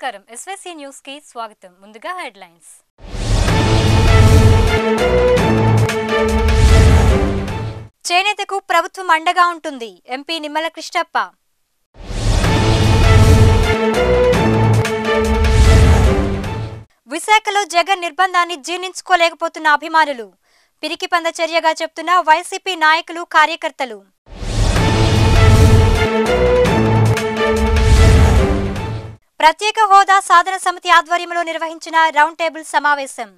నమస్కారం SYC news కి స్వాగతం ముందుగా హెడ్లైన్స్ చేనేతకు ప్రభుత్వం అండగా ఉంటుంది ఎంపీ నిమ్మల కృష్ణప్ప విశాఖలో జగన్ నిర్బంధాన్ని జీర్ణించుకోలేకపోతున్న అభిమానులు పిరికిపంద చర్యగా చెప్తున్న వైసీపీ నాయకులు కార్యకర్తలు ప్రత్యేక హోదా సాధన సమితి ఆధ్వర్యంలో నిర్వహించిన రౌండ్ టేబుల్ సమావేశం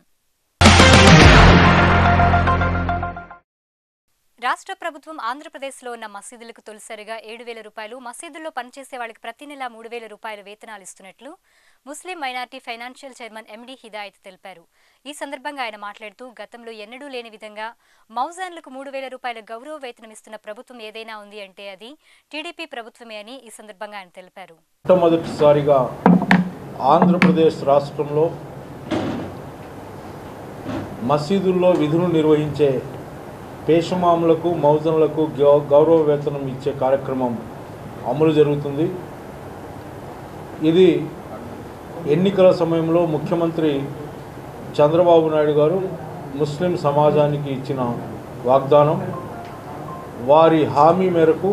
రాష్ట్ర ప్రభుత్వం ఆంధ్రప్రదేశ్లో ఉన్న మసీదులకు తొలిసారిగా ఏడు వేల రూపాయలు మసీదుల్లో పనిచేసే వాళ్ళకి ప్రతి నెల మూడు వేల రూపాయల వేతనాలు ఇస్తున్నట్లు ముస్లిం minority financial chairman MD Hidayat తెలిపారు ఈ సందర్భంగా ఆయన మాట్లాడుతూ గతంలో ఎన్నడూ లేని విధంగా మౌజాన్లకు మూడు వేల రూపాయల గౌరవ వేతనం ఇస్తున్న ప్రభుత్వం ఏదైనా ఉంది అంటే అది టీడీపీ ప్రభుత్వమే అని ఈ సందర్భంగా ఆయన తెలిపారు మొట్టమొదటిసారిగా ఆంధ్రప్రదేశ్ రాష్ట్రంలో మసీదుల్లో విధులు నిర్వహించే పేషమాములకు మౌజన్లకు గౌ- గౌరవ వేతనం ఇచ్చే కార్యక్రమం అమలు జరుగుతుంది ఇది ఎన్నికల సమయంలో ముఖ్యమంత్రి చంద్రబాబు నాయుడు గారు ముస్లిం సమాజానికి ఇచ్చిన వాగ్దానం వారి హామీ మేరకు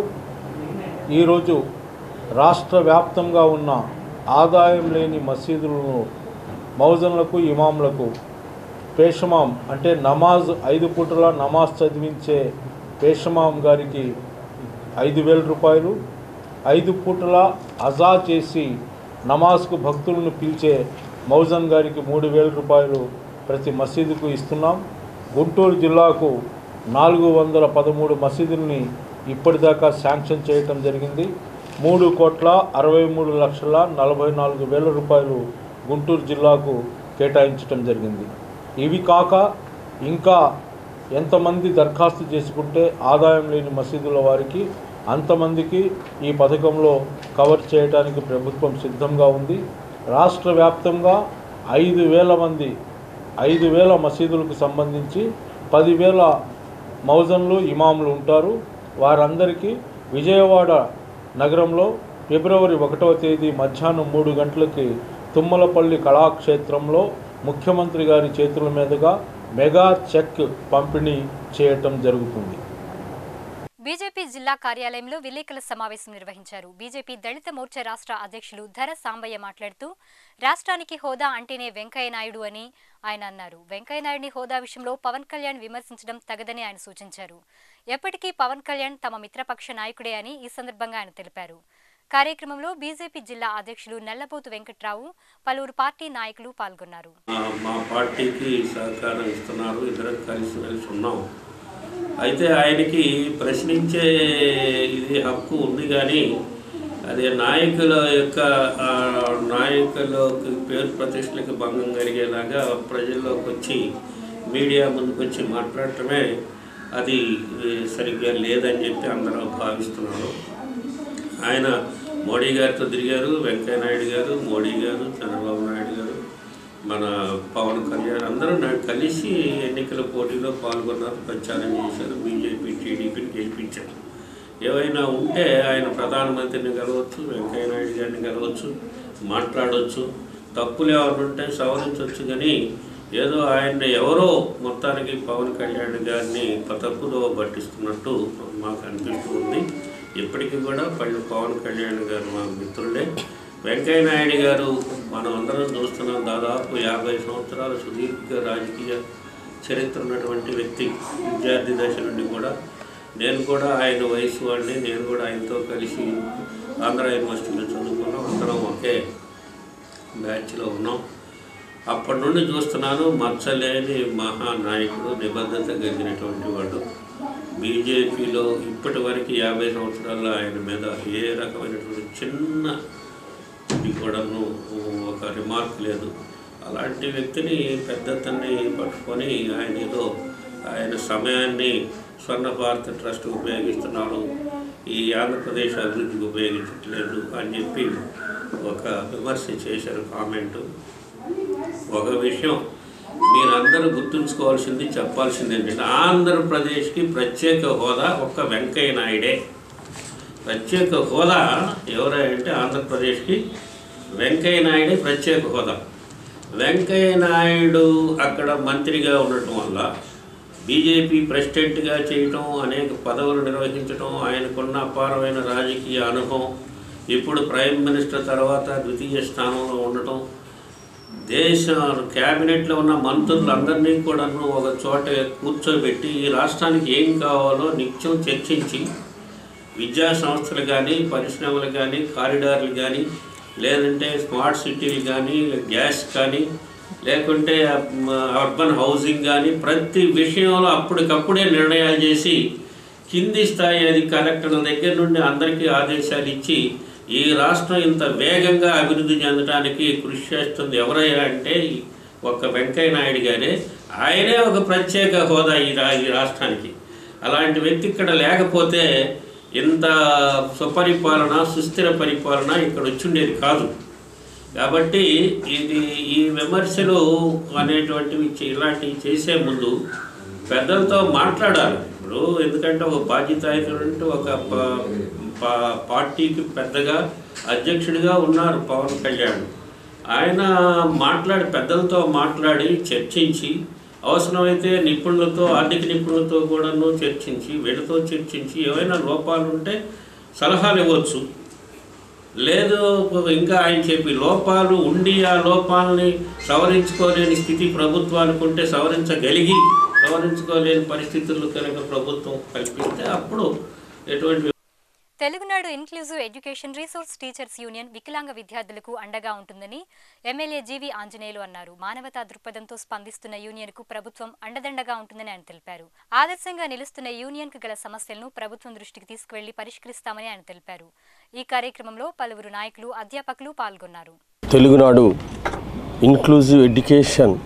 ఈరోజు రాష్ట్ర వ్యాప్తంగా ఉన్న ఆదాయం లేని మసీదులను మౌజన్లకు ఇమాంలకు పేషమాం అంటే నమాజ్ ఐదు పూటల నమాజ్ చదివించే పేషమాం గారికి ఐదు వేల రూపాయలు ఐదు పూటల అజా చేసి నమాజ్కు భక్తులను పిలిచే మౌజన్ గారికి మూడు వేల రూపాయలు ప్రతి మసీదుకు ఇస్తున్నాం గుంటూరు జిల్లాకు నాలుగు వందల పదమూడు మసీదుల్ని ఇప్పటిదాకా శాంక్షన్ చేయటం జరిగింది మూడు కోట్ల అరవై మూడు లక్షల నలభై నాలుగు వేల రూపాయలు గుంటూరు జిల్లాకు కేటాయించటం జరిగింది ఇవి కాక ఇంకా ఎంతమంది దరఖాస్తు చేసుకుంటే ఆదాయం లేని మసీదుల వారికి అంతమందికి ఈ పథకంలో కవర్ చేయడానికి ప్రభుత్వం సిద్ధంగా ఉంది రాష్ట్ర వ్యాప్తంగా ఐదు వేల మంది ఐదు వేల మసీదులకు సంబంధించి పదివేల మౌజన్లు ఇమాములు ఉంటారు వారందరికీ విజయవాడ నగరంలో ఫిబ్రవరి ఒకటవ తేదీ మధ్యాహ్నం మూడు గంటలకి తుమ్మలపల్లి కళాక్షేత్రంలో ముఖ్యమంత్రి గారి చేతుల మీదుగా మెగా చెక్ పంపిణీ చేయటం జరుగుతుంది బీజేపీ జిల్లా కార్యాలయంలో విలేకరుల సమావేశం నిర్వహించారు బీజేపీ దళిత మోర్చా రాష్ట్ర అధ్యక్షులు ధర సాంబయ్య మాట్లాడుతూ రాష్ట్రానికి హోదా అంటేనే వెంకయ్య నాయుడు అని ఆయన అన్నారు వెంకయ్య నాయుడిని హోదా విషయంలో పవన్ కళ్యాణ్ విమర్శించడం తగదని ఆయన సూచించారు ఎప్పటికీ పవన్ కళ్యాణ్ తమ మిత్రపక్ష నాయకుడే అని ఈ సందర్భంగా ఆయన తెలిపారు కార్యక్రమంలో బీజేపీ జిల్లా అధ్యక్షులు నల్లబోతు వెంకట్రావు పలువురు పార్టీ నాయకులు పాల్గొన్నారు ఆ, మా పార్టీకి సహకారం ఇస్తున్నారు ఇద్దరం కలిసి కలిసి ఉన్నాం అయితే ఆయనకి ప్రశ్నించే ఇది హక్కు ఉంది కానీ అదే నాయకుల యొక్క ఆ, నాయకులకి పేరు ప్రతిష్టలకు భంగం కలిగేలాగా ప్రజల్లోకి వచ్చి మీడియా ముందుకు వచ్చి మాట్లాడటమే అది ఏ, సరిగ్గా లేదని చెప్పి అందరూ భావిస్తున్నారు ఆయన మోడీ గారితో తిరిగారు వెంకయ్య నాయుడు గారు మోడీ గారు చంద్రబాబు నాయుడు గారు మన పవన్ కళ్యాణ్ అందరూ నా- కలిసి ఎన్నికల పోటీలో పాల్గొన్నారు ప్రచారం చేశారు బీజేపీ టీడీపీని గెలిపించారు ఏవైనా ఉంటే ఆయన ప్రధానమంత్రిని కలవచ్చు వెంకయ్య నాయుడు గారిని కలవచ్చు మాట్లాడవచ్చు తప్పులు ఏమైనా ఉంటే సవరించవచ్చు కానీ ఏదో ఆయన్ని ఎవరో మొత్తానికి పవన్ కళ్యాణ్ గారిని తప్పుదో పట్టిస్తున్నట్టు మాకు అనిపిస్తూ ఉంది ఇప్పటికీ కూడా పళ్ళు పవన్ కళ్యాణ్ గారు మా మిత్రులే వెంకయ్య నాయుడు గారు మనం అందరం చూస్తున్నాం దాదాపు యాభై సంవత్సరాల సుదీర్ఘ రాజకీయ చరిత్ర ఉన్నటువంటి వ్యక్తి విద్యార్థి దశ నుండి కూడా నేను కూడా ఆయన వయసు వాడిని నేను కూడా ఆయనతో కలిసి ఆంధ్ర యూనివర్సిటీలో చదువుకున్నాం అందరం ఒకే బ్యాచ్లో ఉన్నాం అప్పటి నుండి చూస్తున్నాను మచ్చలేని మహానాయకుడు నిబద్ధత కలిగినటువంటి వాడు బీజేపీలో ఇప్పటి వరకు యాభై సంవత్సరాల్లో ఆయన మీద ఏ రకమైనటువంటి చిన్న ఇది కూడాను ఒక రిమార్క్ లేదు అలాంటి వ్యక్తిని పెద్దతన్ని పట్టుకొని ఆయన ఏదో ఆయన సమయాన్ని స్వర్ణ భారత ట్రస్ట్ ఉపయోగిస్తున్నారు ఈ ఆంధ్రప్రదేశ్ అభివృద్ధికి ఉపయోగించట్లేదు అని చెప్పి ఒక విమర్శ చేశారు కామెంటు ఒక విషయం మీరందరూ గుర్తుంచుకోవాల్సింది చెప్పాల్సింది ఏంటంటే ఆంధ్రప్రదేశ్కి ప్రత్యేక హోదా ఒక్క వెంకయ్య నాయుడే ప్రత్యేక హోదా ఎవరంటే ఆంధ్రప్రదేశ్కి వెంకయ్య నాయుడు ప్రత్యేక హోదా వెంకయ్య నాయుడు అక్కడ మంత్రిగా ఉండటం వల్ల బీజేపీ ప్రెసిడెంట్గా చేయటం అనేక పదవులు నిర్వహించటం ఆయనకున్న అపారమైన రాజకీయ అనుభవం ఇప్పుడు ప్రైమ్ మినిస్టర్ తర్వాత ద్వితీయ స్థానంలో ఉండటం దేశ క్యాబినెట్లో ఉన్న మంత్రులందరినీ కూడాను ఒక చోట కూర్చోబెట్టి ఈ రాష్ట్రానికి ఏం కావాలో నిత్యం చర్చించి విద్యా సంస్థలు కానీ పరిశ్రమలు కానీ కారిడార్లు కానీ లేదంటే స్మార్ట్ సిటీలు కానీ గ్యాస్ కానీ లేకుంటే మ్, అర్బన్ హౌసింగ్ కానీ ప్రతి విషయంలో అప్పటికప్పుడే నిర్ణయాలు చేసి కింది స్థాయి అది కలెక్టర్ల దగ్గర నుండి అందరికీ ఆదేశాలు ఇచ్చి ఈ రాష్ట్రం ఇంత వేగంగా అభివృద్ధి చెందడానికి కృషి చేస్తుంది ఎవరయ్యా అంటే ఈ ఒక్క వెంకయ్య నాయుడు గారే ఆయనే ఒక ప్రత్యేక హోదా ఈ రా ఈ రాష్ట్రానికి అలాంటి వ్యక్తి ఇక్కడ లేకపోతే ఇంత సుపరిపాలన సుస్థిర పరిపాలన ఇక్కడ వచ్చిండేది కాదు కాబట్టి ఇది ఈ విమర్శలు అనేటువంటివి చే- ఇలాంటివి చేసే ముందు పెద్దలతో మాట్లాడాలి ఇప్పుడు ఎందుకంటే ఒక బాధ్యతాయుడు ఒక ప- ప- పార్టీకి పెద్దగా అధ్యక్షుడిగా ఉన్నారు పవన్ కళ్యాణ్ ఆయన మాట్లాడి పెద్దలతో మాట్లాడి చర్చించి అవసరమైతే నిపుణులతో ఆర్థిక నిపుణులతో కూడాను చర్చించి వీళ్ళతో చర్చించి ఏవైనా లోపాలు ఉంటే సలహాలు ఇవ్వచ్చు లేదు ఇంకా ఆయన చెప్పి లోపాలు ఉండి ఆ లోపాలని సవరించుకోలేని స్థితి ప్రభుత్వానికి ఉంటే సవరించగలిగి సవరించుకోలేని పరిస్థితులు కనుక ప్రభుత్వం కల్పిస్తే అప్పుడు ఎటువంటి Telugunadu inclusive education resource teachers union వికలాంగ విద్యార్థులకు అండగా ఉంటుందని ఎమ్మెల్యే జీవి ఆంజనేయులు అన్నారు మానవతా దృక్పథంతో స్పందిస్తున్న యూనియన్కు ప్రభుత్వం అండదండగా ఉంటుందని ఆయన తెలిపారు ఆదర్శంగా నిలుస్తున్న యూనియన్కు గల సమస్యలను ప్రభుత్వం దృష్టికి తీసుకువెళ్లి పరిష్కరిస్తామని ఆయన తెలిపారు ఈ కార్యక్రమంలో పలువురు నాయకులు అధ్యాపకులు పాల్గొన్నారు Telugunadu inclusive education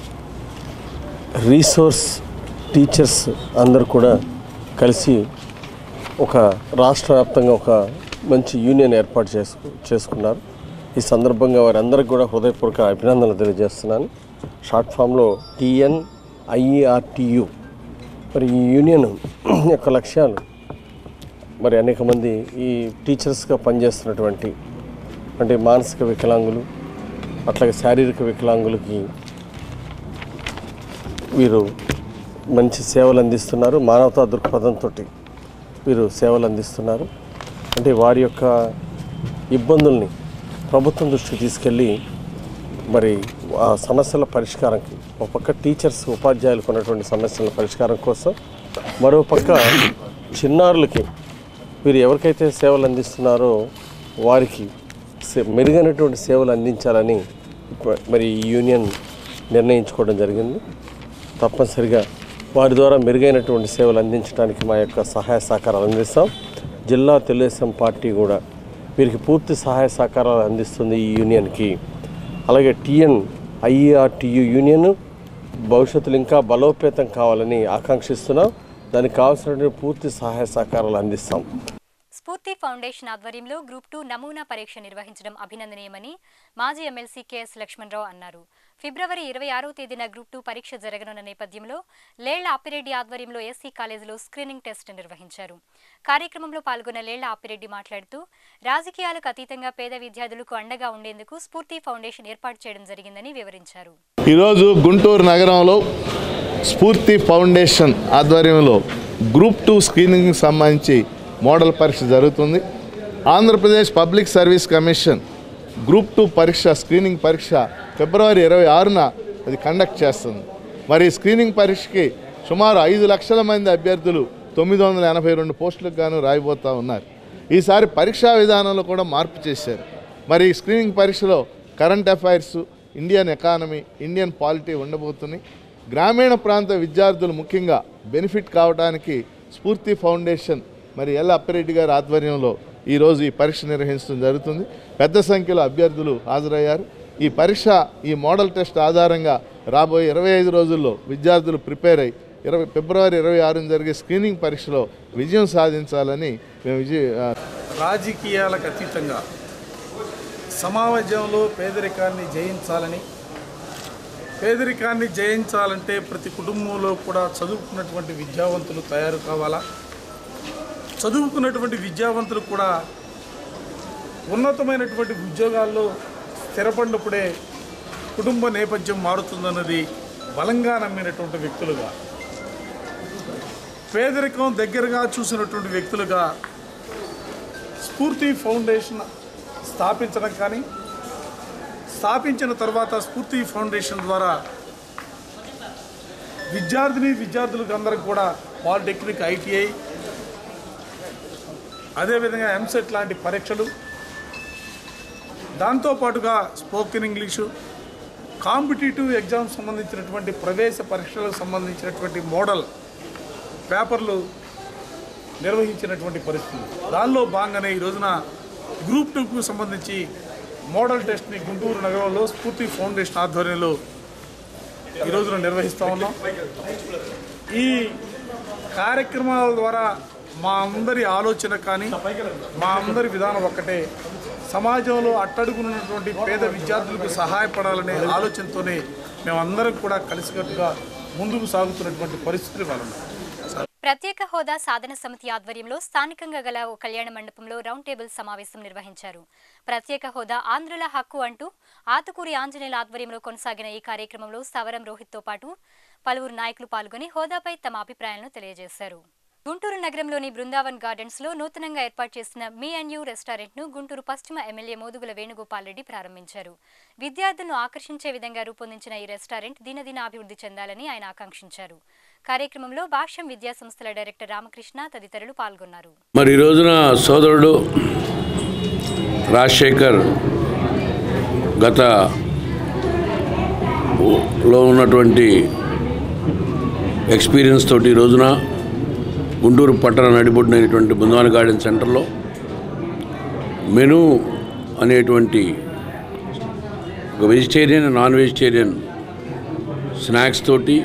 resource teachers అందరూ కూడా కలిసి ఒక రాష్ట్ర వ్యాప్తంగా ఒక మంచి యూనియన్ ఏర్పాటు చేసుకు చేసుకున్నారు ఈ సందర్భంగా వారందరికీ కూడా హృదయపూర్వక అభినందనలు తెలియజేస్తున్నాను షార్ట్ ఫామ్లో టిఎన్ ఐఈఆర్టియు మరి ఈ యూనియన్ యొక్క లక్ష్యాలు మరి అనేక మంది ఈ టీచర్స్గా పనిచేస్తున్నటువంటి అంటే మానసిక వికలాంగులు అట్లాగే శారీరక వికలాంగులకి వీరు మంచి సేవలు అందిస్తున్నారు మానవతా దృక్పథంతో వీరు సేవలు అందిస్తున్నారు అంటే వారి యొక్క ఇబ్బందుల్ని ప్రభుత్వం దృష్టికి తీసుకెళ్ళి మరి ఆ సమస్యల పరిష్కారంకి ఒక పక్క టీచర్స్ ఉపాధ్యాయులకు ఉన్నటువంటి సమస్యల పరిష్కారం కోసం మరో పక్క చిన్నారులకి వీరు ఎవరికైతే సేవలు అందిస్తున్నారో వారికి సే- మెరుగైనటువంటి సేవలు అందించాలని ఇప్ప- మరి ఈ యూనియన్ నిర్ణయించుకోవడం జరిగింది తప్పనిసరిగా వారి ద్వారా మెరుగైనటువంటి సేవలు అందించడానికి మా యొక్క సహాయ సహకారాలు అందిస్తాం జిల్లా తెలుగుదేశం పార్టీ కూడా వీరికి పూర్తి సహాయ సహకారాలు అందిస్తుంది ఈ యూనియన్కి అలాగే టిఎన్ ఐఈఆర్టియు యూనియన్ భవిష్యత్తులో ఇంకా బలోపేతం కావాలని ఆకాంక్షిస్తున్నాం దానికి కావాల్సినటువంటి పూర్తి సహాయ సహకారాలు అందిస్తాం స్ఫూర్తి ఫౌండేషన్ ఆధ్వర్యంలో గ్రూప్ టూ నమూనా పరీక్ష నిర్వహించడం అభినందనీయమని మాజీ ఎమ్మెల్సీ కెఎస్ లక్ష్మణరావు అన్నారు ఫిబ్రవరి ఇరవై ఆరో తేదీన గ్రూప్ టూ పరీక్ష జరగనున్న నేపథ్యంలో లేళ్ల ఆపిరెడ్డి ఆధ్వర్యంలో ఎస్సీ కాలేజీలో స్క్రీనింగ్ టెస్ట్ నిర్వహించారు కార్యక్రమంలో పాల్గొన్న లేళ్ల ఆపిరెడ్డి మాట్లాడుతూ రాజకీయాలకు అతీతంగా పేద విద్యార్థులకు అండగా ఉండేందుకు స్ఫూర్తి ఫౌండేషన్ ఏర్పాటు చేయడం జరిగిందని వివరించారు ఈరోజు గుంటూరు నగరంలో స్ఫూర్తి ఫౌండేషన్ ఆధ్వర్యంలో గ్రూప్ టూ స్క్రీనింగ్కి సంబంధించి మోడల్ పరీక్ష జరుగుతుంది Andhra Pradesh public service commission group two పరీక్ష స్క్రీనింగ్ పరీక్ష ఫిబ్రవరి ఇరవై ఆరున అది కండక్ట్ చేస్తుంది మరి ఈ స్క్రీనింగ్ పరీక్షకి సుమారు ఐదు లక్షల మంది అభ్యర్థులు తొమ్మిది వందల ఎనభై రెండు పోస్టులకు గాను రాయిపోతూ ఉన్నారు ఈసారి పరీక్షా విధానంలో కూడా మార్పు చేశారు మరి ఈ స్క్రీనింగ్ పరీక్షలో current affairs Indian economy Indian polity ఉండబోతున్నాయి గ్రామీణ ప్రాంత విద్యార్థులు ముఖ్యంగా బెనిఫిట్ కావడానికి స్ఫూర్తి ఫౌండేషన్ మరి ఎల్ అప్పిరెడ్డి గారి ఆధ్వర్యంలో ఈరోజు ఈ పరీక్ష నిర్వహించడం జరుగుతుంది పెద్ద సంఖ్యలో అభ్యర్థులు హాజరయ్యారు ఈ పరీక్ష ఈ మోడల్ టెస్ట్ ఆధారంగా రాబోయే ఇరవై ఐదు రోజుల్లో విద్యార్థులు ప్రిపేర్ అయ్యి ఇరవై ఫిబ్రవరి ఇరవై ఆరున జరిగే స్క్రీనింగ్ పరీక్షలో విజయం సాధించాలని మేము విజయ ఆ, రాజకీయాలకు అతీతంగా సమాజంలో పేదరికాన్ని జయించాలని పేదరికాన్ని జయించాలంటే ప్రతి కుటుంబంలో కూడా చదువుకున్నటువంటి విద్యావంతులు తయారు కావాలా చదువుకున్నటువంటి విద్యావంతులు కూడా ఉన్నతమైనటువంటి ఉద్యోగాల్లో స్థిరపడినప్పుడే కుటుంబ నేపథ్యం మారుతుందన్నది బలంగా నమ్మినటువంటి వ్యక్తులుగా పేదరికం దగ్గరగా చూసినటువంటి వ్యక్తులుగా స్ఫూర్తి ఫౌండేషన్ స్థాపించడం కానీ స్థాపించిన తర్వాత స్ఫూర్తి ఫౌండేషన్ ద్వారా విద్యార్థిని విద్యార్థులకు అందరికి కూడా పాలిటెక్నిక్ ఐటీఐ అదేవిధంగా ఎంసెట్ లాంటి పరీక్షలు దాంతోపాటుగా స్పోకెన్ ఇంగ్లీషు కాంపిటేటివ్ ఎగ్జామ్ సంబంధించినటువంటి ప్రవేశ పరీక్షలకు సంబంధించినటువంటి మోడల్ పేపర్లు నిర్వహించినటువంటి పరిస్థితి దానిలో భాగంగానే ఈ రోజున గ్రూప్ టూకు సంబంధించి మోడల్ టెస్ట్ని గుంటూరు నగరంలో స్ఫూర్తి ఫౌండేషన్ ఆధ్వర్యంలో ఈ రోజున నిర్వహిస్తూ ఉన్నాం ఈ కార్యక్రమాల ద్వారా మా అందరి ఆలోచన కానీ మా అందరి విధానం ఒక్కటే సమాజంలో అట్టడుగున్నటువంటి పేద విద్యార్థులకు సహాయపడాలనే ఆలోచనతోనే మేమందరం కూడా కలిసికట్టుగా ముందుకు సాగుతున్నటువంటి పరిస్థితులు వాళ్ళ ప్రత్యేక హోదా సాధన సమితి ఆధ్వర్యంలో స్థానికంగా గల ఓ కళ్యాణ మండపంలో రౌండ్ టేబుల్ సమావేశం నిర్వహించారు ప్రత్యేక హోదా ఆంధ్రుల హక్కు అంటూ ఆతుకూరి ఆంజనేయుల ఆధ్వర్యంలో కొనసాగిన ఈ కార్యక్రమంలో సవరం రోహిత్తో పాటు పలువురు నాయకులు పాల్గొని హోదాపై తమ అభిప్రాయాలను తెలియజేశారు గుంటూరు నగరంలోని బృందావన్ గార్డెన్స్ లో నూతనంగా ఏర్పాటు చేసిన మీ అండ్ యూ రెస్టారెంట్ ను గుంటూరు పశ్చిమ ఎమ్మెల్యే మోదుగుల వేణుగోపాల్ రెడ్డి ప్రారంభించారు విద్యార్థులను ఆకర్షించే విధంగా రూపొందించిన ఈ రెస్టారెంట్ దినదిన అభివృద్ధి చెందాలని ఆయన ఆకాంక్షించారు కార్యక్రమంలో భాష్యం విద్యా సంస్థల డైరెక్టర్ రామకృష్ణ తదితరులు పాల్గొన్నారు మరి ఈ రోజున సోదరుడు రాజశేఖర్ గత లో ఉన్నటువంటి ఎక్స్పీరియన్స్ తోటి ఈ రోజున గుంటూరు పట్టణ నడిబొడ్డినటువంటి బృందావన గార్డెన్ సెంటర్లో మెను అనేటువంటి ఒక వెజిటేరియన్ నాన్ వెజిటేరియన్ స్నాక్స్ తోటి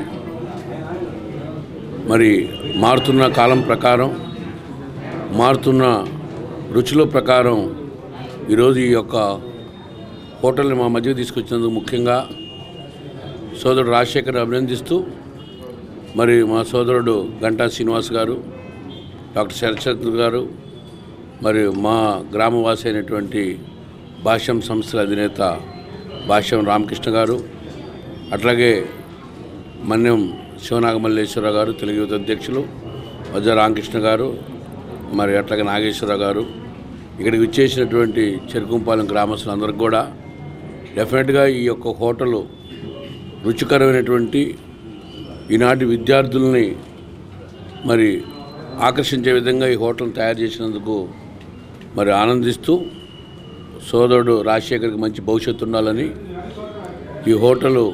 మరి మారుతున్న కాలం ప్రకారం మారుతున్న రుచుల ప్రకారం ఈరోజు ఈ యొక్క హోటల్ని మా మధ్యకు తీసుకొచ్చినందుకు ముఖ్యంగా సోదరుడు రాజశేఖర్ అభినందిస్తూ మరి మా సోదరుడు గంటా శ్రీనివాస్ గారు డాక్టర్ శరత్చంద్ర గారు మరి మా గ్రామవాసి అయినటువంటి భాష్యం సంస్థల అధినేత భాష్యం రామకృష్ణ గారు అట్లాగే మన్యం శివనాగమల్లేశ్వరరావు గారు తెలుగు యువత అధ్యక్షులు వజ్ర రామకృష్ణ గారు మరి అట్లాగే నాగేశ్వరరావు గారు ఇక్కడికి విచ్చేసినటువంటి చెరుకుంపాలెం గ్రామస్తులందరికీ కూడా డెఫినెట్గా ఈ యొక్క హోటలు రుచికరమైనటువంటి ఈనాటి విద్యార్థుల్ని మరి ఆకర్షించే విధంగా ఈ హోటల్ తయారు చేసినందుకు మరి ఆనందిస్తూ సోదరుడు రాజశేఖర్కి మంచి భవిష్యత్తు ఉండాలని ఈ హోటలు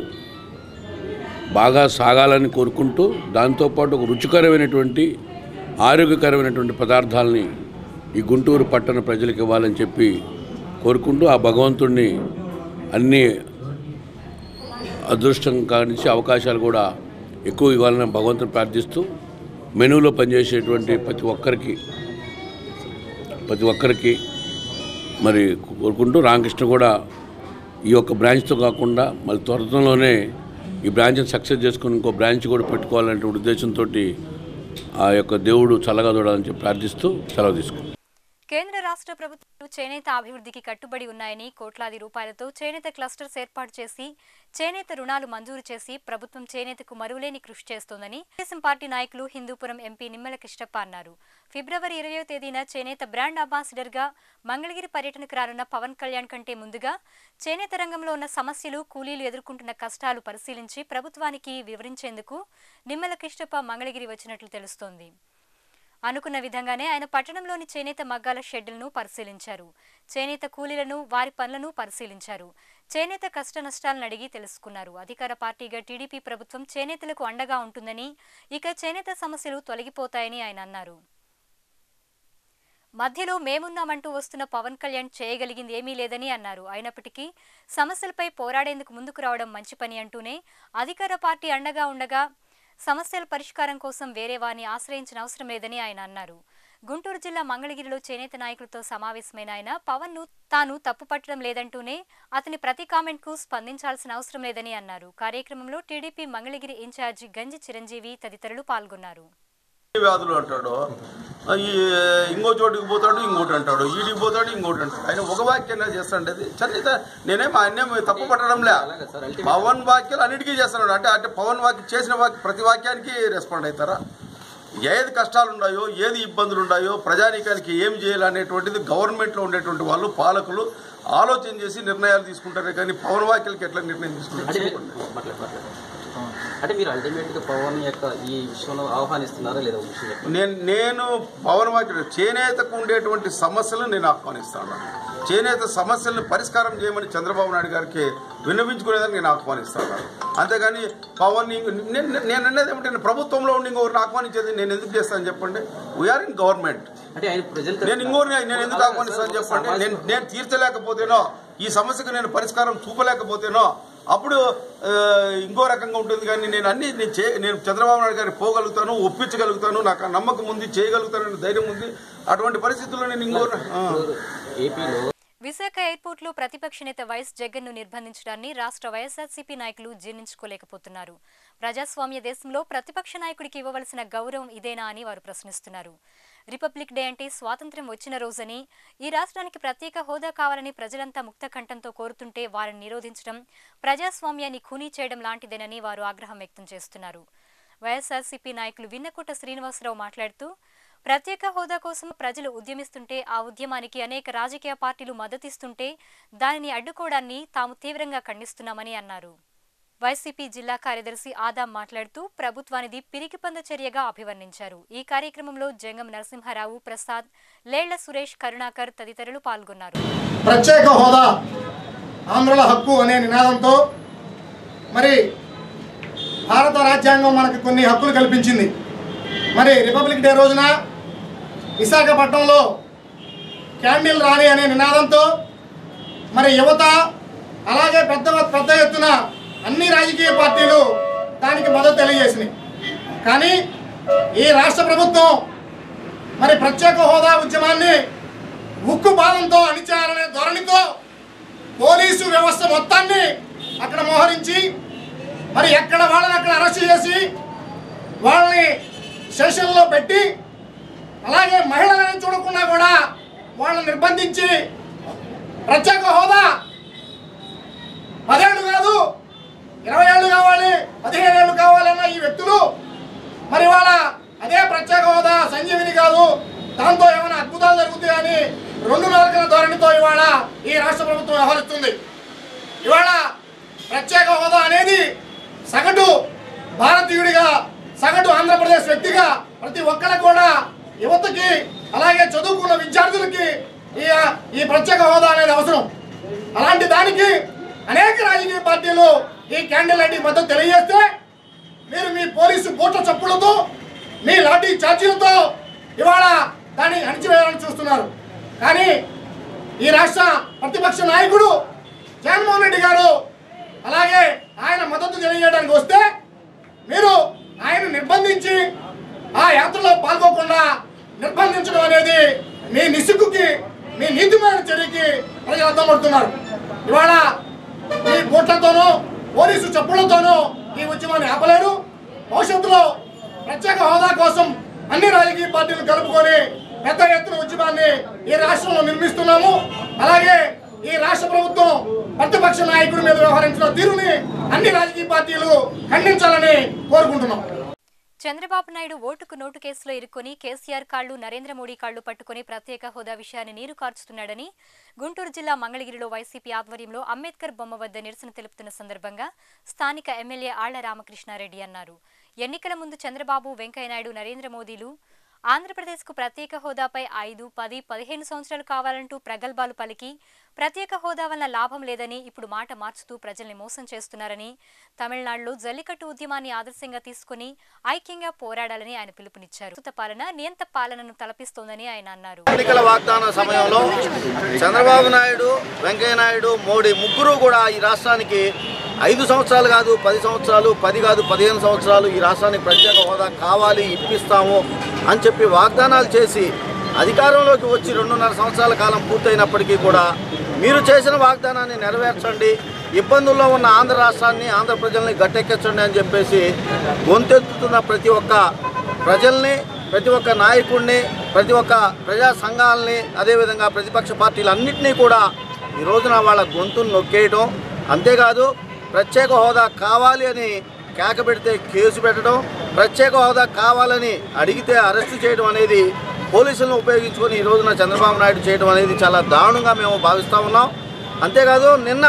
బాగా సాగాలని కోరుకుంటూ దాంతోపాటు ఒక రుచికరమైనటువంటి ఆరోగ్యకరమైనటువంటి పదార్థాలని ఈ గుంటూరు పట్టణ ప్రజలకు ఇవ్వాలని చెప్పి కోరుకుంటూ ఆ భగవంతుడిని అన్ని అదృష్టం కానించి అవకాశాలు కూడా ఎక్కువ ఇవ్వాలని భగవంతుని ప్రార్థిస్తూ మెనూలో పనిచేసేటువంటి ప్రతి ఒక్కరికి ప్రతి ఒక్కరికి మరి కోరుకుంటూ రామకృష్ణ కూడా ఈ యొక్క బ్రాంచ్తో కాకుండా మళ్ళీ త్వరలోనే ఈ బ్రాంచ్ని సక్సెస్ చేసుకుని ఇంకో బ్రాంచ్ కూడా పెట్టుకోవాలనే ఉద్దేశంతో ఆ యొక్క దేవుడు చల్లగా చూడాలని చెప్పి ప్రార్థిస్తూ సెలవు తీసుకుంటాం కేంద్ర రాష్ట్ర ప్రభుత్వాలు చేనేత అభివృద్ధికి కట్టుబడి ఉన్నాయని కోట్లాది రూపాయలతో చేనేత క్లస్టర్స్ ఏర్పాటు చేసి చేనేత రుణాలు మంజూరు చేసి ప్రభుత్వం చేనేతకు మరువులేని కృషి చేస్తోందని తెలుగుదేశం పార్టీ నాయకులు హిందూపురం ఎంపీ నిమ్మల కృష్ణప్ప అన్నారు ఫిబ్రవరి ఇరవయో తేదీన చేనేత బ్రాండ్ అంబాసిడర్ గా మంగళగిరి పర్యటనకు రానున్న పవన్ కళ్యాణ్ కంటే ముందుగా చేనేత రంగంలో ఉన్న సమస్యలు కూలీలు ఎదుర్కొంటున్న కష్టాలు పరిశీలించి ప్రభుత్వానికి వివరించేందుకు నిమ్మల కృష్ణప్ప మంగళగిరి వచ్చినట్లు తెలుస్తోంది అనుకున్న విధంగానే ఆయన పట్టణంలోని చేనేత మగ్గాల షెడ్డులను పరిశీలించారు చేనేత కూలీలను వారి పనులను పరిశీలించారు చేనేత కష్ట నష్టాలను అడిగి తెలుసుకున్నారు అధికార పార్టీగా టీడీపీ ప్రభుత్వం చేనేతలకు అండగా ఉంటుందని ఇక చేనేత సమస్యలు తొలగిపోతాయని ఆయన అన్నారు మధ్యలో మేమున్నామంటూ వస్తున్న పవన్ కళ్యాణ్ చేయగలిగింది ఏమీ లేదని అన్నారు అయినప్పటికీ సమస్యలపై పోరాడేందుకు ముందుకు రావడం మంచి పని అంటూనే అధికార పార్టీ అండగా ఉండగా సమస్యల పరిష్కారం కోసం వేరే వారిని ఆశ్రయించిన అవసరం లేదని ఆయన అన్నారు గుంటూరు జిల్లా మంగళగిరిలో చేనేత నాయకులతో సమావేశమైన ఆయన పవన్ ను తాను తప్పుపట్టడం లేదంటూనే అతని ప్రతి కామెంట్ కు స్పందించాల్సిన అవసరం లేదని అన్నారు కార్యక్రమంలో టీడీపీ మంగళగిరి ఇన్ఛార్జి గంజి చిరంజీవి తదితరులు పాల్గొన్నారు వ్యాధులు అంటాడు ఈ ఇంకో చోటుకి పోతాడు ఇంకోటి అంటాడు ఈడికి పోతాడు ఇంకోటి అంటాడు ఆయన ఒక వాక్యంగా చేస్తాడు అది చరిత నేనేం ఆయన్నేం తప్పు పట్టడంలే పవన్ వాక్యాలు అన్నిటికీ చేస్తున్నాడు అంటే అంటే పవన్ వాక్యం చేసిన వాక్య ప్రతి వాక్యానికి రెస్పాండ్ అవుతారా ఏది కష్టాలు ఉన్నాయో ఏది ఇబ్బందులు ఉన్నాయో ప్రజానీకానికి ఏం చేయాలనేటువంటిది గవర్నమెంట్లో ఉండేటువంటి వాళ్ళు పాలకులు ఆలోచన చేసి నిర్ణయాలు తీసుకుంటారే కానీ పవన్ వాక్యాలకి ఎట్లా నిర్ణయం అంటే తీసుకుంటారు మీరు మాట్లాడు, మాట్లాడు. అంటే మీరు అల్టిమేట్ గా పవన్ యొక్క ఈ విషయంలో ఆహ్వానిస్తున్నారా లేదా ఒక విషయం చెప్పండి. నేను నేను పవన్ వాక్యుడు చేనేతకు ఉండేటువంటి సమస్యలను నేను ఆహ్వానిస్తాను చేనేత సమస్యలను పరిష్కారం చేయమని చంద్రబాబు నాయుడు గారికి విన్నవించుకునేదానికి నేను ఆహ్వానిస్తాను అంతేగాని పవన్ ఇంక- నేను నేను అనేది ఏమిటంటే ప్రభుత్వంలో ఉండి ఇంకొకరిని ఆహ్వానించేది నేను ఎందుకు చేస్తాను చెప్పండి వీఆర్ ఇన్ గవర్నమెంట్ అంటే ఆయన ప్రజలు నేను ఇంకోరిని నేను ఎందుకు ఆహ్వానిస్తాను చెప్పండి నేను నేను తీర్చలేకపోతేనో ఈ సమస్యకు నేను పరిష్కారం చూపలేకపోతేనో అప్పుడు ఆ, ఇంకో రకంగా ఉంటుంది కానీ నేను అన్ని నేను చే నేను చంద్రబాబు నాయుడు గారికి పోగలుగుతాను ఒప్పించగలుగుతాను నాకు ఆ నమ్మకం ఉంది చేయగలుగుతానని ధైర్యం ఉంది అటువంటి పరిస్థితుల్లో నేను ఇంకో ఆ. ఏపీలో విశాఖ ఎయిర్పోర్ట్లో ప్రతిపక్ష నేత వైఎస్ జగన్ను నిర్బంధించడాన్ని రాష్ట్ర వైఎస్ఆర్సీపీ నాయకులు జీర్ణించుకోలేకపోతున్నారు ప్రజాస్వామ్య దేశంలో ప్రతిపక్ష నాయకుడికి ఇవ్వవలసిన గౌరవం ఇదేనా అని వారు ప్రశ్నిస్తున్నారు రిపబ్లిక్ డే అంటే స్వాతంత్ర్యం వచ్చిన రోజని ఈ రాష్ట్రానికి ప్రత్యేక హోదా కావాలని ప్రజలంతా ముక్త కంఠంతో కోరుతుంటే వారిని నిరోధించడం ప్రజాస్వామ్యాన్ని ఖూనీ చేయడం లాంటిదేనని వారు ఆగ్రహం వ్యక్తం చేస్తున్నారు వైఎస్ఆర్సీపీ నాయకులు విన్నకోట శ్రీనివాసరావు మాట్లాడుతూ ప్రత్యేక హోదా కోసం ప్రజలు ఉద్యమిస్తుంటే ఆ ఉద్యమానికి అనేక రాజకీయ పార్టీలు మద్దతిస్తుంటే దానిని అడ్డుకోవడాన్ని తాము తీవ్రంగా ఖండిస్తున్నామని అన్నారు వైసీపీ జిల్లా కార్యదర్శి ఆదాం మాట్లాడుతూ ప్రభుత్వానిది పిరికిపంద చర్యగా అభివర్ణించారు ఈ కార్యక్రమంలో జంగం నరసింహారావు ప్రసాద్ లేళ్ల సురేష్ కరుణాకర్ తదితరులు పాల్గొన్నారు ప్రత్యేక హోదా ఆంధ్రుల హక్కు అనే నినాదంతో మరి భారత రాజ్యాంగం మనకు కొన్ని హక్కులు కల్పించింది మరి రిపబ్లిక్ డే రోజున విశాఖపట్నంలో క్యాండిల్ రాణి అనే నినాదంతో మరి యువత అలాగే పెద్ద పెద్ద ఎత్తున అన్ని రాజకీయ పార్టీలు దానికి మద్దతు తెలియజేసినాయి కానీ ఈ రాష్ట్ర ప్రభుత్వం మరి ప్రత్యేక హోదా ఉద్యమాన్ని ఉక్కు పాదంతో అణిచారనే ధోరణితో పోలీసు వ్యవస్థ మొత్తాన్ని అక్కడ మోహరించి మరి ఎక్కడ వాళ్ళని అక్కడ అరెస్ట్ చేసి వాళ్ళని స్టేషన్లో పెట్టి అలాగే మహిళలని చూడకుండా కూడా వాళ్ళని నిర్బంధించి ప్రత్యేక హోదా పదేళ్ళు కాదు ఇరవై ఏళ్ళు కావాలి పదిహేను ఏళ్ళు కావాలన్న ఈ వ్యక్తులు మరి వాళ్ళ అదే ప్రత్యేక హోదా సంజీవిని కాదు దాంతో ఏమైనా అద్భుతాలు జరుగుతాయని రెండు నాలుగుల ధోరణితో ఇవాళ ఈ రాష్ట్ర ప్రభుత్వం వ్యవహరిస్తుంది ఇవాళ ప్రత్యేక హోదా అనేది సగటు భారతీయుడిగా సగటు ఆంధ్రప్రదేశ్ వ్యక్తిగా ప్రతి ఒక్కరికి కూడా యువతకి అలాగే చదువుకున్న విద్యార్థులకి ఈ ఈ ప్రత్యేక హోదా అనేది అవసరం అలాంటి దానికి అనేక రాజకీయ పార్టీలు ఈ క్యాండిల్ లైట్కి మద్దతు తెలియజేస్తే మీరు మీ పోలీసు బూట్ల చప్పులతో మీ లాఠీ చార్జీలతో ఇవాళ దాన్ని అణిచివేయాలని చూస్తున్నారు కానీ ఈ రాష్ట్ర ప్రతిపక్ష నాయకుడు జగన్మోహన్ రెడ్డి గారు అలాగే ఆయన మద్దతు తెలియజేయడానికి వస్తే మీరు ఆయన నిర్బంధించి ఆ యాత్రలో పాల్గొకుండా నిర్బంధించడం అనేది మీ నిసుగుకి మీ నీతిమైన చర్యకి ప్రజలు అర్థం పడుతున్నారు ఇవాళ ఈ బూట్లతోనూ పోలీసు చెప్పులతోనూ ఈ ఉద్యమాన్ని ఆపలేరు భవిష్యత్తులో ప్రత్యేక హోదా కోసం అన్ని రాజకీయ పార్టీలు కలుపుకొని పెద్ద ఎత్తున ఉద్యమాన్ని ఈ రాష్ట్రంలో నిర్మిస్తున్నాము అలాగే ఈ రాష్ట్ర ప్రభుత్వం ప్రతిపక్ష నాయకుడి మీద వ్యవహరించిన తీరుని అన్ని రాజకీయ పార్టీలు ఖండించాలని కోరుకుంటున్నాం చంద్రబాబు నాయుడు ఓటుకు నోటు కేసులో ఇరుక్కొని కేసీఆర్ కాళ్లు నరేంద్ర మోడీ కాళ్లు పట్టుకుని ప్రత్యేక హోదా విషయాన్ని నీరు కార్చుతున్నాడని గుంటూరు జిల్లా మంగళగిరిలో వైసీపీ ఆధ్వర్యంలో అంబేద్కర్ బొమ్మ వద్ద నిరసన తెలుపుతున్న సందర్భంగా స్థానిక ఎమ్మెల్యే ఆళ్ల రామకృష్ణారెడ్డి అన్నారు ఎన్నికల ముందు చంద్రబాబు వెంకయ్యనాయుడు నరేంద్ర మోదీలు ఆంధ్రప్రదేశ్కు ప్రత్యేక హోదాపై ఐదు పది పదిహేను సంవత్సరాలు కావాలంటూ ప్రగల్భాలు పలికి ప్రత్యేక హోదా వల్ల లాభం లేదని ఇప్పుడు మాట మార్చుతూ ప్రజల్ని మోసం చేస్తున్నారని తమిళనాడులో జల్లికట్టు ఉద్యమాన్ని ఆదర్శంగా తీసుకుని ఐక్యంగా పోరాడాలని ఆయన పిలుపునిచ్చారు ఉచిత పాలన నియంత పాలనను తలపిస్తోందని ఆయన అన్నారు ఎన్నికల వాగ్దాన సమయంలో చంద్రబాబు నాయుడు వెంకయ్య నాయుడు మోడీ ముగ్గురు కూడా ఈ రాష్ట్రానికి ఐదు సంవత్సరాలు కాదు పది సంవత్సరాలు పది కాదు పదిహేను సంవత్సరాలు ఈ రాష్ట్రానికి ప్రత్యేక హోదా కావాలి ఇప్పిస్తాము అని చెప్పి వాగ్దానాలు చేసి అధికారంలోకి వచ్చి రెండున్నర సంవత్సరాల కాలం పూర్తయినప్పటికీ కూడా మీరు చేసిన వాగ్దానాన్ని నెరవేర్చండి ఇబ్బందుల్లో ఉన్న ఆంధ్ర రాష్ట్రాన్ని ఆంధ్ర ప్రజల్ని గట్టెక్కించండి అని చెప్పేసి గొంతెత్తుతున్న ప్రతి ఒక్క ప్రజల్ని ప్రతి ఒక్క నాయకుడిని ప్రతి ఒక్క ప్రజా సంఘాలని అదేవిధంగా ప్రతిపక్ష పార్టీలన్నింటినీ కూడా ఈ రోజున వాళ్ళ గొంతును నొక్కేయడం అంతేకాదు ప్రత్యేక హోదా కావాలి అని కేక పెడితే కేసు పెట్టడం ప్రత్యేక హోదా కావాలని అడిగితే అరెస్టు చేయడం అనేది పోలీసులను ఉపయోగించుకొని ఈ రోజున చంద్రబాబు నాయుడు చేయడం అనేది చాలా దారుణంగా మేము భావిస్తూ ఉన్నాం అంతేకాదు నిన్న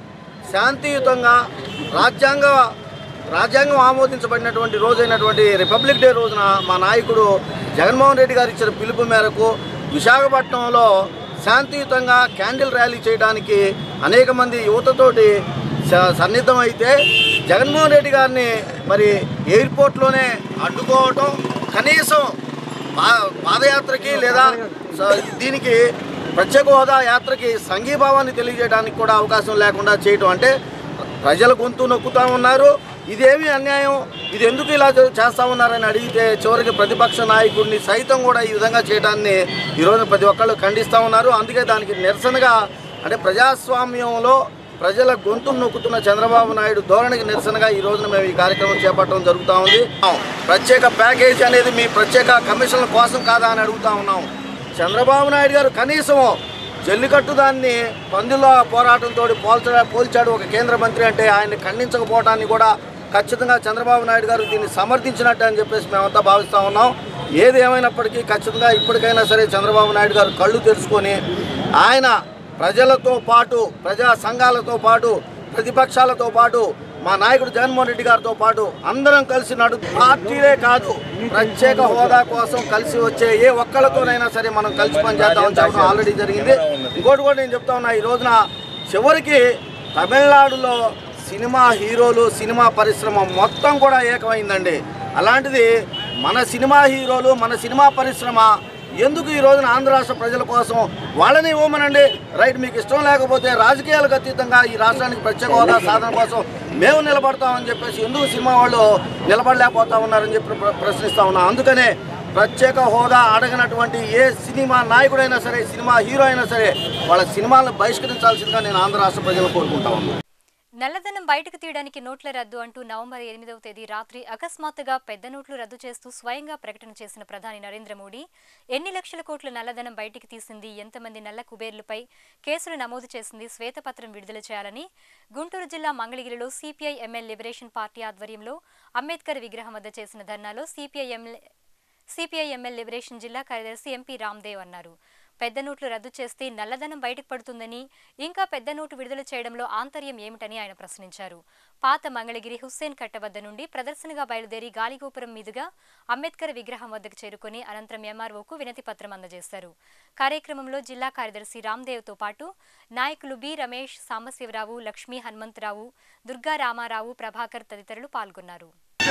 శాంతియుతంగా రాజ్యాంగ రాజ్యాంగం ఆమోదించబడినటువంటి రోజైనటువంటి రిపబ్లిక్ డే రోజున మా నాయకుడు జగన్మోహన్ రెడ్డి గారు ఇచ్చిన పిలుపు మేరకు విశాఖపట్నంలో శాంతియుతంగా క్యాండిల్ ర్యాలీ చేయడానికి అనేక మంది యువతతోటి స- సన్నిద్ధమైతే జగన్మోహన్ రెడ్డి గారిని మరి ఎయిర్పోర్ట్లోనే అడ్డుకోవటం కనీసం పా పాదయాత్రకి లేదా స- దీనికి ప్రత్యేక హోదా యాత్రకి సంఘీభావాన్ని తెలియజేయడానికి కూడా అవకాశం లేకుండా చేయటం అంటే ప్రజల గొంతు నొక్కుతా ఉన్నారు ఇదేమి అన్యాయం ఇది ఎందుకు ఇలా చే- చేస్తా ఉన్నారని అడిగితే చివరికి ప్రతిపక్ష నాయకుడిని సైతం కూడా ఈ విధంగా చేయడాన్ని ఈరోజు ప్రతి ఒక్కళ్ళు ఖండిస్తూ ఉన్నారు అందుకే దానికి నిరసనగా అంటే ప్రజాస్వామ్యంలో ప్రజల గొంతు నొక్కుతున్న చంద్రబాబు నాయుడు ధోరణికి నిరసనగా ఈ రోజున మేము ఈ కార్యక్రమం చేపట్టడం జరుగుతూ ఉంది ప్రత్యేక ప్యాకేజీ అనేది మీ ప్రత్యేక కమిషన్ల కోసం కాదా అని అడుగుతా ఉన్నాం చంద్రబాబు నాయుడు గారు కనీసం జల్లికట్టు దాన్ని పందుల పోరాటంతో పోల్చ పోల్చాడు ఒక కేంద్ర మంత్రి అంటే ఆయన్ని ఖండించకపోవటాన్ని కూడా ఖచ్చితంగా చంద్రబాబు నాయుడు గారు దీన్ని సమర్థించినట్టు అని చెప్పేసి మేమంతా భావిస్తూ ఉన్నాం ఏది ఏమైనప్పటికీ ఖచ్చితంగా ఇప్పటికైనా సరే చంద్రబాబు నాయుడు గారు కళ్ళు తెరుచుకొని ఆయన ప్రజలతో పాటు ప్రజా సంఘాలతో పాటు ప్రతిపక్షాలతో పాటు మా నాయకుడు జగన్మోహన్ రెడ్డి గారితో పాటు అందరం కలిసి నడు పార్టీలే కాదు ప్రత్యేక హోదా కోసం కలిసి వచ్చే ఏ ఒక్కళ్ళతోనైనా సరే మనం కలిసి పనిచేద్దామని చెప్పడం ఆల్రెడీ జరిగింది ఇంకోటి కూడా నేను చెప్తా ఉన్నా ఈ రోజున చివరికి తమిళనాడులో సినిమా హీరోలు సినిమా పరిశ్రమ మొత్తం కూడా ఏకమైందండి అలాంటిది మన సినిమా హీరోలు మన సినిమా పరిశ్రమ ఎందుకు ఈ రోజున ఆంధ్ర రాష్ట్ర ప్రజల కోసం వాళ్ళని ఇవ్వమనండి రైట్ మీకు ఇష్టం లేకపోతే రాజకీయాలకు అతీతంగా ఈ రాష్ట్రానికి ప్రత్యేక హోదా సాధన కోసం మేము నిలబడతామని చెప్పేసి ఎందుకు సినిమా వాళ్ళు నిలబడలేకపోతా ఉన్నారని చెప్పి ప్ర- ప్రశ్నిస్తా ఉన్నా అందుకనే ప్రత్యేక హోదా అడగనటువంటి ఏ సినిమా నాయకుడైనా సరే సినిమా హీరో అయినా సరే వాళ్ళ సినిమాలను బహిష్కరించాల్సిందిగా నేను ఆంధ్ర రాష్ట్ర ప్రజలు కోరుకుంటా ఉన్నాను నల్లధనం బయటకు తీయడానికి నోట్ల రద్దు అంటూ నవంబర్ ఎనిమిదవ తేదీ రాత్రి అకస్మాత్తుగా పెద్ద నోట్లు రద్దు చేస్తూ స్వయంగా ప్రకటన చేసిన ప్రధాని నరేంద్ర మోడీ ఎన్ని లక్షల కోట్ల నల్లధనం బయటికి తీసింది ఎంతమంది నల్ల కుబేర్లపై కేసులు నమోదు చేసింది శ్వేతపత్రం విడుదల చేయాలని గుంటూరు జిల్లా మంగళగిరిలో సిపిఐ ఎంఎల్ లిబరేషన్ పార్టీ ఆధ్వర్యంలో అంబేద్కర్ విగ్రహం వద్ద చేసిన ధర్నాలో CPI ML CPI ML liberation జిల్లా కార్యదర్శి ఎంపీ రామ్దేవ్ అన్నారు పెద్ద నోట్లు రద్దు చేస్తే నల్లధనం బయటకు పడుతుందని ఇంకా పెద్ద నోటు విడుదల చేయడంలో ఆంతర్యం ఏమిటని ఆయన ప్రశ్నించారు పాత మంగళగిరి హుస్సేన్ కట్ట వద్ద నుండి ప్రదర్శనగా బయలుదేరి గాలిగోపురం మీదుగా అంబేద్కర్ విగ్రహం వద్దకు చేరుకొని అనంతరం ఎంఆర్ఓకు వినతి పత్రం అందజేశారు కార్యక్రమంలో జిల్లా కార్యదర్శి రామ్దేవ్తో పాటు నాయకులు బి రమేష్ సాంబశివరావు లక్ష్మీ హనుమంతరావు దుర్గా రామారావు ప్రభాకర్ తదితరులు పాల్గొన్నారు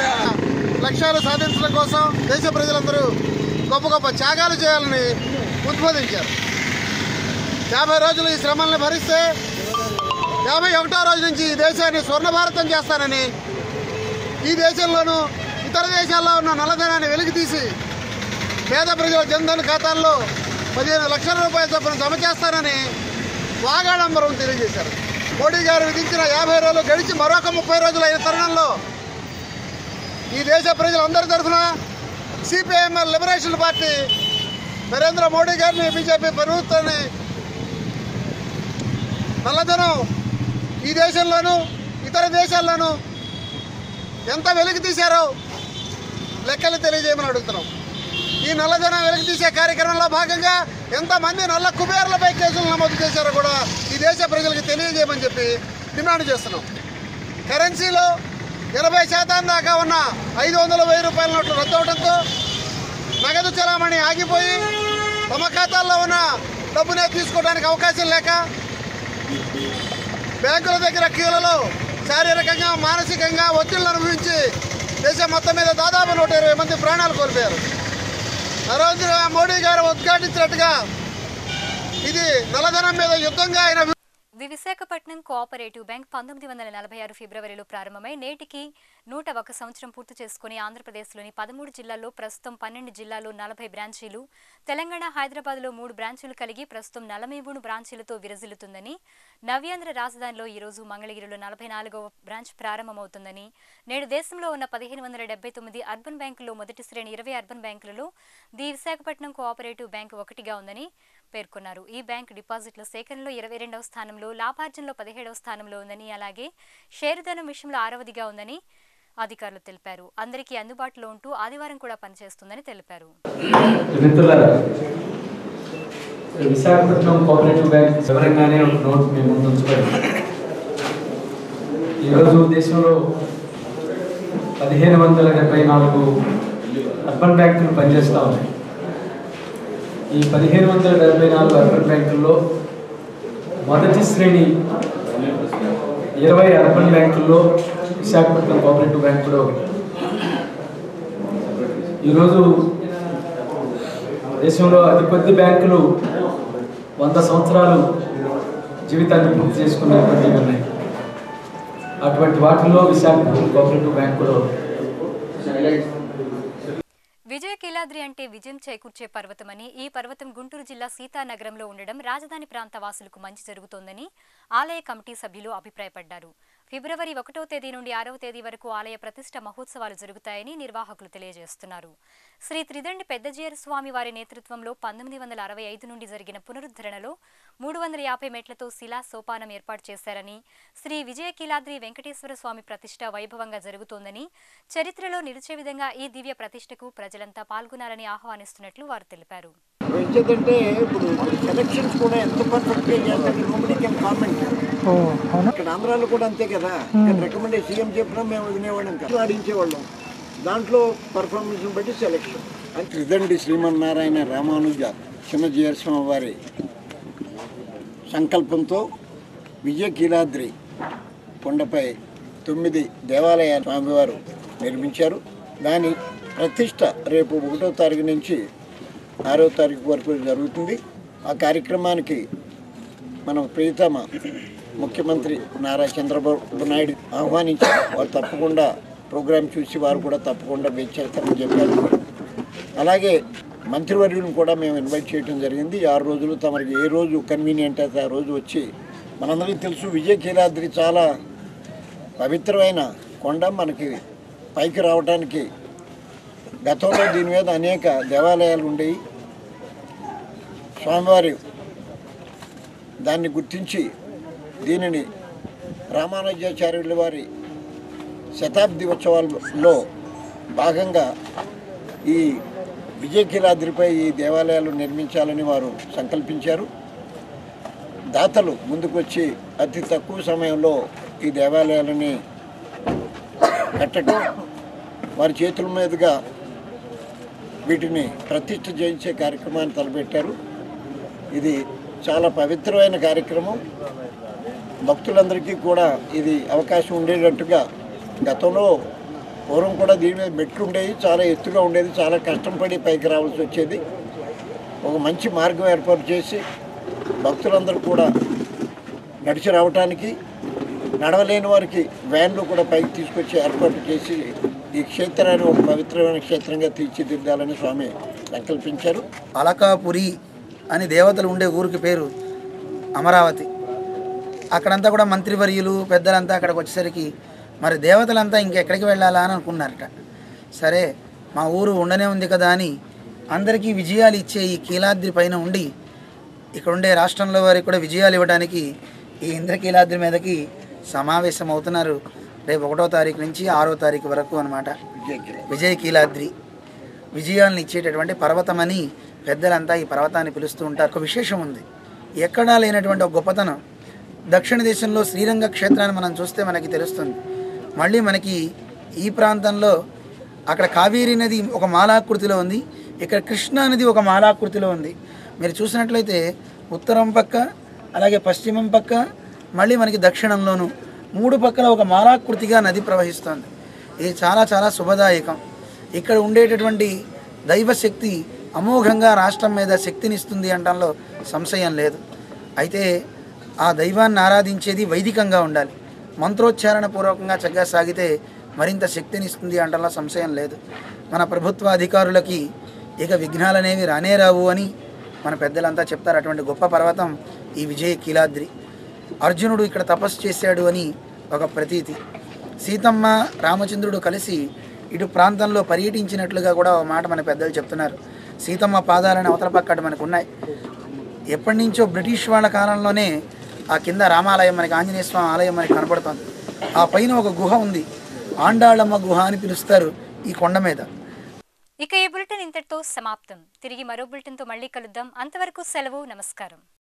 లక్ష్యాలు సాధించడం కోసం దేశ ప్రజలందరూ గొప్ప గొప్ప త్యాగాలు చేయాలని ఉద్బోధించారు యాభై రోజులు ఈ శ్రమల్ని భరిస్తే యాభై ఒకటో రోజు నుంచి ఈ దేశాన్ని స్వర్ణ భారతం చేస్తానని ఈ దేశంలోనూ ఇతర దేశాల్లో ఉన్న నల్లధనాన్ని వెలికి తీసి పేద ప్రజల జన్ధన్ ఖాతాల్లో పదిహేను లక్షల రూపాయల చొప్పున జమ చేస్తానని వాగాడంబరం తెలియజేశారు మోడీ గారు విధించిన యాభై రోజులు గడిచి మరొక ముప్పై రోజులు అయిన తరుణంలో ఈ దేశ ప్రజలందరి తరఫున CPI ML liberation party Narendra Modi గారిని బీజేపీ ప్రభుత్వాన్ని నల్లధనం ఈ దేశంలోనూ ఇతర దేశాల్లోనూ ఎంత వెలికి తీశారో లెక్కలు తెలియజేయమని అడుగుతున్నాం ఈ నల్లధనం వెలికి తీసే కార్యక్రమంలో భాగంగా ఎంతమంది నల్ల కుబేర్లపై కేసులు నమోదు చేశారో కూడా ఈ దేశ ప్రజలకు తెలియజేయమని చెప్పి డిమాండ్ చేస్తున్నాం కరెన్సీలో ఎనభై శాతం దాకా ఉన్న ఐదు వందల వెయ్యి రూపాయల నోట్లు రద్దు అవడంతో నగదు చలామణి ఆగిపోయి తమ ఖాతాల్లో ఉన్న డబ్బునే తీసుకోవడానికి అవకాశం లేక బ్యాంకుల దగ్గర క్యూలలో శారీరకంగా మానసికంగా ఒత్తిళ్లు అనుభవించి దేశం మొత్తం మీద దాదాపు నూట ఇరవై మంది ప్రాణాలు కోల్పోయారు నరేంద్ర మోడీ గారు ఉద్ఘాటించినట్టుగా ఇది నల్లధనం మీద యుద్ధంగా ఆయన వి విశాఖపట్నం కోఆపరేటివ్ బ్యాంక్ పంతొమ్మిది వందల నలభై ఆరు ఫిబ్రవరిలో ప్రారంభమై నేటికి నూట ఒక సంవత్సరం పూర్తి చేసుకుని ఆంధ్రప్రదేశ్లోని పదమూడు జిల్లాల్లో ప్రస్తుతం పన్నెండు జిల్లాల్లో నలభై బ్రాంచీలు తెలంగాణ హైదరాబాద్లో మూడు బ్రాంచీలు కలిగి ప్రస్తుతం నలభై మూడు బ్రాంచీలతో విరజిల్లుతుందని నవ్యాంధ్ర రాజధానిలో ఈరోజు మంగళగిరిలో నలభై నాలుగవ బ్రాంచ్ ప్రారంభమవుతుందని నేడు దేశంలో ఉన్న పదిహేను వందల డెబ్బై తొమ్మిది అర్బన్ బ్యాంకుల్లో మొదటి శ్రేణి ఇరవై అర్బన్ బ్యాంకులలో ది విశాఖపట్నం కోఆపరేటివ్ బ్యాంకు ఒకటిగా ఉందని పేర్కొన్నారు ఈ బ్యాంక్ డిపాజిట్ల సేకరణలో ఇరవై రెండవ స్థానంలో లాభార్జనలో పదిహేడవ స్థానంలో ఉందని అలాగే షేరుధనం విషయంలో ఆరవదిగా ఉందని అధికారులు తెలిపారు అందరికీ అందుబాటులో ఉంటూ ఆదివారం కూడా పనిచేస్తుందని తెలిపారు మిత్రులారా విశాఖపట్నం కోఆపరేటివ్ బ్యాంక్ వివరంగానే ఒక నోట్ మేము ముందు ఉంచబడింది ఈరోజు దేశంలో పదిహేను వందల డెబ్బై నాలుగు అర్బన్ బ్యాంకులు పనిచేస్తూ ఉన్నాయి ఈ పదిహేను వందల డెబ్బై నాలుగు అర్బన్ బ్యాంకుల్లో మొదటి శ్రేణి ఇరవై అర్బన్ బ్యాంకుల్లో విశాఖపట్నం కోఆపరేటివ్ బ్యాంక్ కూడా ఒకటి ఈరోజు దేశంలో అతి కొద్ది బ్యాంకులు వంద సంవత్సరాలు జీవితాన్ని పూర్తి చేసుకున్నటువంటివి ఉన్నాయి అటువంటి వాటిల్లో విశాఖపట్నం కోఆపరేటివ్ బ్యాంక్ కూడా ఒకటి. విజయ కీలాద్రి అంటే విజయం చేకూర్చే పర్వతమని ఈ పర్వతం గుంటూరు జిల్లా సీతానగరంలో ఉండడం రాజధాని ప్రాంత వాసులకు మంచి జరుగుతోందని ఆలయ కమిటీ సభ్యులు అభిప్రాయపడ్డారు ఫిబ్రవరి ఒకటో తేదీ నుండి ఆరవ తేదీ వరకు ఆలయ ప్రతిష్ట మహోత్సవాలు జరుగుతాయని నిర్వాహకులు తెలియజేస్తున్నారు శ్రీ త్రిదండి పెద్దజీయర్ స్వామి వారి నేతృత్వంలో పంతొమ్మిది వందల అరవై ఐదు నుండి జరిగిన పునరుద్ధరణలో మూడు వందల యాభై మెట్లతో శిలా సోపానం ఏర్పాటు చేశారని శ్రీ విజయ కీలాద్రి వెంకటేశ్వర స్వామి ప్రతిష్ట వైభవంగా జరుగుతోందని చరిత్రలో నిలిచే విధంగా ఈ దివ్య ప్రతిష్టకు ప్రజలంతా పాల్గొనాలని ఆహ్వానిస్తున్నట్లు వారు తెలిపారు ఎందుకంటే ఇప్పుడు సెలక్షన్స్ కూడా ఎంత పర్ఫెక్ట్గా చేస్తారు నోబడి కెన్ కామెంట్ ఇక్కడ ఆంధ్రాలో కూడా అంతే కదా ఇక్కడ రికమెండేషన్ సీఎం చెప్పినా మేము వినేవాళ్ళం కాదు ఆడించేవాళ్ళం దాంట్లో పర్ఫార్మెన్స్ బట్టి సెలక్షన్ ఇదండి శ్రీమన్నారాయణ రామానుజ చిన్నజీయస్వామి వారి సంకల్పంతో విజయ కీలాద్రి కొండపై తొమ్మిది దేవాలయ స్వామివారు నిర్మించారు దాని ప్రతిష్ట రేపు ఒకటో తారీఖు నుంచి ఆరో తారీఖు వరకు జరుగుతుంది ఆ కార్యక్రమానికి మన ప్రియతమ ముఖ్యమంత్రి నారా చంద్రబాబు నాయుడు ఆహ్వానించారు వారు తప్పకుండా ప్రోగ్రాం చూసి వారు కూడా తప్పకుండా వెచ్చేస్తారని చెప్పారు అలాగే మంత్రివర్యులను కూడా మేము ఇన్వైట్ చేయడం జరిగింది ఆరు రోజులు తమరికి ఏ రోజు కన్వీనియంట్ అయితే ఆ రోజు వచ్చి మనందరికీ తెలుసు విజయ కీలాద్రి చాలా పవిత్రమైన కొండ మనకి పైకి రావడానికి గతంలో దీని మీద అనేక దేవాలయాలు ఉండేవి స్వామివారి దాన్ని గుర్తించి దీనిని రామానుజాచార్యుల వారి శతాబ్ది ఉత్సవాల్లో భాగంగా ఈ విజయకీలాద్రిపై ఈ దేవాలయాలు నిర్మించాలని వారు సంకల్పించారు దాతలు ముందుకొచ్చి అతి తక్కువ సమయంలో ఈ దేవాలయాలని కట్టడం వారి చేతుల మీదుగా వీటిని ప్రతిష్ఠ చేయించే కార్యక్రమాన్ని తలపెట్టారు ఇది చాలా పవిత్రమైన కార్యక్రమం భక్తులందరికీ కూడా ఇది అవకాశం ఉండేటట్టుగా గతంలో పూర్వం కూడా దీని మీద మెట్లు ఉండేవి చాలా ఎత్తుగా ఉండేది చాలా కష్టం పడి పైకి రావాల్సి వచ్చేది ఒక మంచి మార్గం ఏర్పాటు చేసి భక్తులందరూ కూడా నడిచి రావటానికి నడవలేని వారికి వ్యాన్లు కూడా పైకి తీసుకొచ్చి ఏర్పాటు చేసి ఈ క్షేత్రాన్ని ఒక పవిత్రమైన క్షేత్రంగా తీర్చిదిద్దాలని స్వామి సంకల్పించారు అలకాపురి అని దేవతలు ఉండే ఊరికి పేరు అమరావతి అక్కడంతా కూడా మంత్రివర్యులు పెద్దలంతా అక్కడికి వచ్చేసరికి మరి దేవతలంతా ఇంకెక్కడికి వెళ్ళాలా అని అనుకున్నారట సరే మా ఊరు ఉండనే ఉంది కదా అని అందరికీ విజయాలు ఇచ్చే ఈ కీలాద్రి పైన ఉండి ఇక్కడ ఉండే రాష్ట్రంలో వారికి కూడా విజయాలు ఇవ్వడానికి ఈ ఇంద్రకీలాద్రి మీదకి సమావేశం అవుతున్నారు రేపు ఒకటో తారీఖు నుంచి ఆరో తారీఖు వరకు అనమాట విజయ కీలాద్రి విజయాలను ఇచ్చేటటువంటి పర్వతమని పెద్దలంతా ఈ పర్వతాన్ని పిలుస్తూ ఉంటారు ఒక విశేషం ఉంది ఎక్కడా లేనటువంటి ఒక గొప్పతనం దక్షిణ దేశంలో శ్రీరంగ క్షేత్రాన్ని మనం చూస్తే మనకి తెలుస్తుంది మళ్ళీ మనకి ఈ ప్రాంతంలో అక్కడ కావేరీ నది ఒక మాలాకృతిలో ఉంది ఇక్కడ కృష్ణా నది ఒక మాలాకృతిలో ఉంది మీరు చూసినట్లయితే ఉత్తరం పక్క అలాగే పశ్చిమం పక్క మళ్ళీ మనకి దక్షిణంలోను మూడు పక్కల ఒక మాలాకృతిగా నది ప్రవహిస్తుంది ఇది చాలా చాలా శుభదాయకం ఇక్కడ ఉండేటటువంటి దైవశక్తి అమోఘంగా రాష్ట్రం మీద శక్తినిస్తుంది అనడంలో సంశయం లేదు అయితే ఆ దైవాన్ని ఆరాధించేది వైదికంగా ఉండాలి మంత్రోచ్చారణ పూర్వకంగా చక్కగా సాగితే మరింత శక్తినిస్తుంది అంటలా సంశయం లేదు మన ప్రభుత్వ అధికారులకి ఇక విఘ్నాలనేవి రానే రావు అని మన పెద్దలంతా చెప్తారు అటువంటి గొప్ప పర్వతం ఈ విజయ కీలాద్రి అర్జునుడు ఇక్కడ తపస్సు చేశాడు అని ఒక ప్రతీతి సీతమ్మ రామచంద్రుడు కలిసి ఇటు ప్రాంతంలో పర్యటించినట్లుగా కూడా ఒక మాట మన పెద్దలు చెప్తున్నారు సీతమ్మ పాదాలని అవతల పక్కట మనకు ఉన్నాయి ఎప్పటి నుంచో బ్రిటిష్ వాళ్ళ కాలంలోనే ఆ కింద రామాలయం మనకి ఆంజనేయ స్వామి ఆలయం మనకి కనపడుతుంది ఆ పైన ఒక గుహ ఉంది ఆండాళమ్మ గుహ అని పిలుస్తారు ఈ కొండ మీద ఇక ఈ బులెటిన్ ఇంతటితో సమాప్తం తిరిగి మరో బులెటిన్తో మళ్ళీ కలుద్దాం అంతవరకు సెలవు నమస్కారం